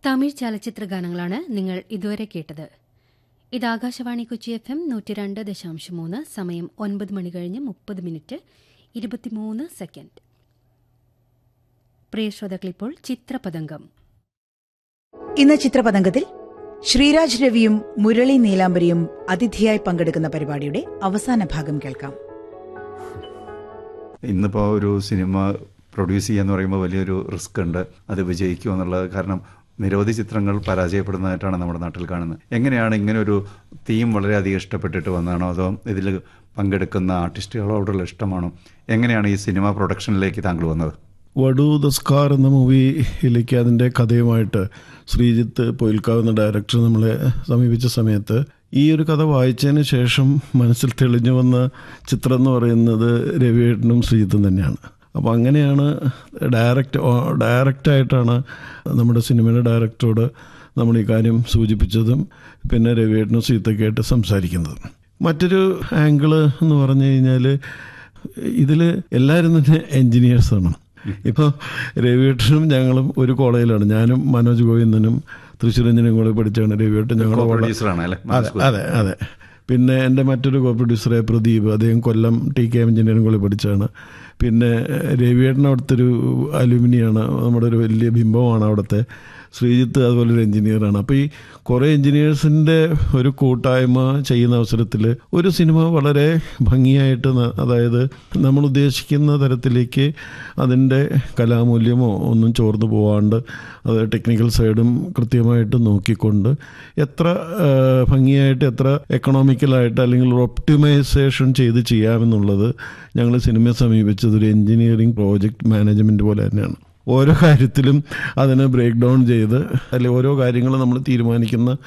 തമിഴ് ചലച്ചിത്ര ഗാനങ്ങളാണ് നിങ്ങൾ ഇതുവരെ കേട്ടത് ഇത് ആകാശവാണി കൊച്ചി എഫ് എം നൂറ്റി രണ്ട് ദശാംശം മൂന്ന് സമയം ഒൻപത് മണി കഴിഞ്ഞ് മുപ്പത് മിനിറ്റ് ഇരുപത്തിമൂന്ന് സെക്കൻഡ് പ്രിയ ശ്രോതാക്കളിപ്പോൾ ചിത്രപതംഗം ഇന്ന് ചിത്രപതംഗത്തിൽ ശ്രീരാജ് രവിയും മുരളി നീലാംബരിയും അതിഥിയായി പങ്കെടുക്കുന്ന പരിപാടിയുടെ അവസാന ഭാഗം കേൾക്കാം ഇന്നിപ്പോൾ ഒരു സിനിമ പ്രൊഡ്യൂസ് ചെയ്യുക എന്ന് പറയുമ്പോൾ വലിയൊരു റിസ്ക് ഉണ്ട് അത് വിജയിക്കുമോ എന്നുള്ളത് കാരണം നിരവധി ചിത്രങ്ങൾ പരാജയപ്പെടുന്നതായിട്ടാണ് നമ്മുടെ നാട്ടിൽ കാണുന്നത് എങ്ങനെയാണ് ഇങ്ങനെ ഒരു തീം വളരെയധികം ഇഷ്ടപ്പെട്ടിട്ട് വന്നതാണോ അതോ ഇതിൽ പങ്കെടുക്കുന്ന ആർട്ടിസ്റ്റുകളോടുള്ള ഇഷ്ടമാണോ എങ്ങനെയാണ് ഈ സിനിമ പ്രൊഡക്ഷനിലേക്ക് താങ്കൾ വന്നത് വടു ദസ്കാർ എന്ന മൂവിയിലേക്ക് അതിൻ്റെ കഥയുമായിട്ട് ശ്രീജിത്ത് പൊയിൽക്കാവ് എന്ന ഡയറക്ടർ നമ്മളെ സമീപിച്ച സമയത്ത് ഈ ഒരു കഥ വായിച്ചതിന് ശേഷം മനസ്സിൽ തെളിഞ്ഞു വന്ന ചിത്രം എന്ന് പറയുന്നത് രവിയേട്ടനും ശ്രീജിത്തും തന്നെയാണ് അപ്പോൾ അങ്ങനെയാണ് ഡയറക്റ്റ് ഡയറക്റ്റായിട്ടാണ് നമ്മുടെ സിനിമയുടെ ഡയറക്ടറോട് നമ്മൾ ഈ കാര്യം സൂചിപ്പിച്ചതും പിന്നെ രവിയേട്ടനും ശ്രീജിത്തൊക്കെയായിട്ട് സംസാരിക്കുന്നത് മറ്റൊരു ആംഗിള് എന്ന് പറഞ്ഞു കഴിഞ്ഞാൽ ഇതിൽ എല്ലാവരും തന്നെ എൻജിനീയേഴ്സാണ് ഇപ്പോൾ രവിയേട്ടനും ഞങ്ങളും ഒരു കോളേജിലാണ് ഞാനും മനോജ് ഗോവിന്ദനും തൃശ്ശൂർ എഞ്ചിനീയറിംഗ് കോളേജ് പഠിച്ചാണ് രവിയേട്ടൻ ഞങ്ങളുടെ കോളേജ് പ്രൊഡ്യൂസറാണ് അല്ലേ അതെ അതെ അതെ പിന്നെ എൻ്റെ മറ്റൊരു കോ പ്രൊഡ്യൂസറെ പ്രദീപ് അദ്ദേഹം Kollam T K engineering college പഠിച്ചാണ് പിന്നെ രവിയേട്ടൻ അവിടുത്തെ ഒരു അലുമിനിയാണ് നമ്മുടെ ഒരു വലിയ ബിംബമാണ് അവിടുത്തെ ശ്രീജിത്ത് അതുപോലെ ഒരു എഞ്ചിനീയറാണ് അപ്പോൾ ഈ കുറേ എഞ്ചിനീയേഴ്സിൻ്റെ ഒരു കൂട്ടായ്മ ചെയ്യുന്ന അവസരത്തിൽ ഒരു സിനിമ വളരെ ഭംഗിയായിട്ട് ന- അതായത് നമ്മൾ ഉദ്ദേശിക്കുന്ന തരത്തിലേക്ക് അതിൻ്റെ കലാമൂല്യമോ ഒന്നും ചോർന്നു പോവാണ്ട് അത് ടെക്നിക്കൽ സൈഡും കൃത്യമായിട്ട് നോക്കിക്കൊണ്ട് എത്ര ആ, ഭംഗിയായിട്ട് എത്ര എക്കണോമിക്കലായിട്ട് അല്ലെങ്കിൽ ഒപ്റ്റിമൈസേഷൻ ചെയ്ത് ചെയ്യാമെന്നുള്ളത് ഞങ്ങൾ സിനിമയെ സമീപിച്ചത് ഒരു എഞ്ചിനീയറിംഗ് പ്രോജക്റ്റ് മാനേജ്മെൻറ്റ് പോലെ തന്നെയാണ് ഓരോ കാര്യത്തിലും അതിനെ ബ്രേക്ക് ഡൗൺ ചെയ്ത് അല്ലെങ്കിൽ ഓരോ കാര്യങ്ങളും നമ്മൾ തീരുമാനിക്കുന്ന